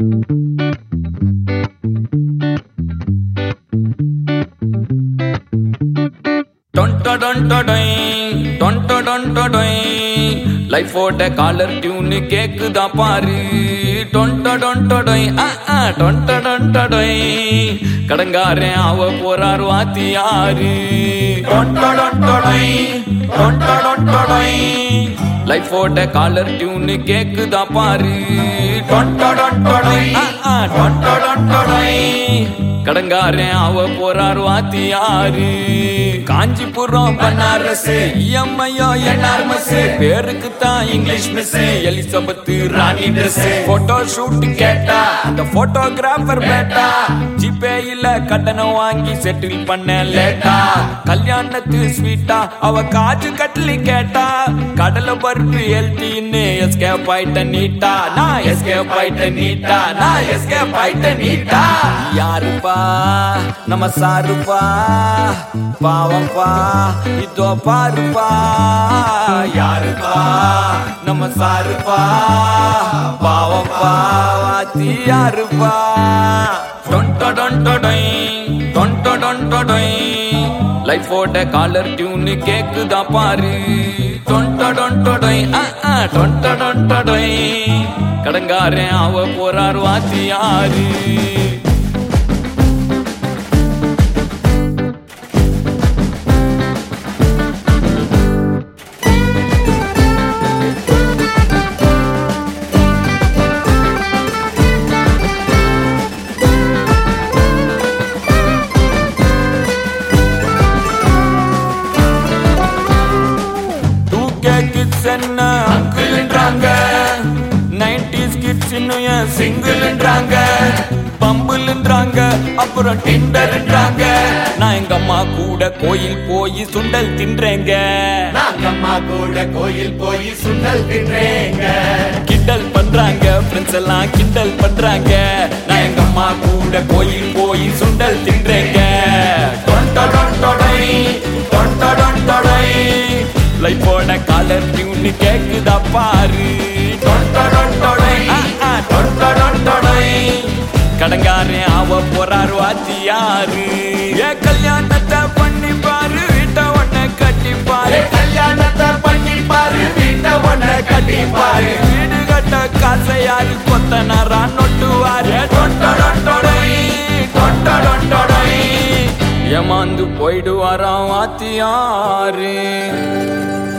லைஃபோட caller tune கேக்குதா பாரு டொண்ட டொண்டொடொய் ஆ டொண்ட டொண்டொடொய் கடங்காரன் ஆவ போறார் வாத்தியாரு டொண்ட டொண்டொடொய் டொண்ட டொண்டொடொய் லைஃபோட காலர் டியூன் கேக்குதா பாரு டொண்ட டொண்டொடொய் ஆ டொண்ட டொண்டொடொய் கடங்காரன் ஆவ போறார் வாத்தியாரு காஞ்சிபுரம் பனாரஸ் இஎம்ஐயோ என்ஆர்மஸ் பேருக்கு தான் இங்கிலீஷ் மிஸ் எலிசபெத் ராணி ட்ரெஸ் போட்டோ ஷூட் கேட்டா அந்த போட்டோகிராஃபர் பேட்டா ஜிபே இல்ல கட்டணம் வாங்கி செட்டில் பண்ண லேட்டா கல்யாணத்து ஸ்வீட்டா அவ காஜு கட்லி கேட்டா கடலை பருப்பு ஹெல்த்தின்னு எஸ்கேப் ஆயிட்ட நீட்டா நான் எஸ்கேப் ஆயிட்ட நீட்டா நான் எஸ்கேப் ஆயிட்ட நீட்டா யாருப்பா நம்ம சாருப்பா பாவம்பா இதோ பாருப்பா யாருப்பா நம்ம சாருப்பா பாவம்பா வாத்தி யாருப்பா டொண்ட டொண்டொடொய் டொண்ட டொண்டொடொய் லைஃபோட காலர் டியூன் கேக்குதா பாரு டொண்ட டொண்டொடொய் ஆ டொண்ட டொண்டொடொய் கடங்காரன் ஆவ போறார் வாத்தியாரு கிட்ஸ் என்ன அங்கிள்ன்றாங்க நைன்டிஸ் கிட்ஸ் இன்னும் ஏன் சிங்கிள்ன்றாங்க பம்புல்ன்றாங்க அப்புறம் டிண்டர்ன்றாங்க நான் எங்க அம்மா கூட கோயில் போய் சுண்டல் தின்றேங்க நாங்க அம்மா கூட கோயில் போய் சுண்டல் தின்றேங்க கிண்டல் பண்றாங்க ஃப்ரெண்ட்ஸ் எல்லாம் கிண்டல் பண்றாங்க நான் எங்க அம்மா கூட கோயில் போய் சுண்டல் தின்றேங்க டொண்ட டொண்டொடை டொண்ட டொண்டொடை லைஃபோட காலர் டியூன் கேக்குதா பாரு டொண்ட டொண்டொடை ஆ, ஆ, டொண்ட டொண்டொடை கடங்காரன் ஆவ போறாரு வாத்தியாரு ஏ கல்யாணத்தை பண்ணி பாரு வீட்டை ஒன்ன கட்டி பாரு கல்யாணத்தை பண்ணி பாரு வீட்டை ஒன்ன கட்டி பாரு வீடு கட்ட காசை யாரு கொத்தனாரா நொட்டுவாரு டொண்டொடொண்டொடை, டொண்டொடொண்டொடை. ஏமாந்து போயிடுவாராம் வாத்தியாரு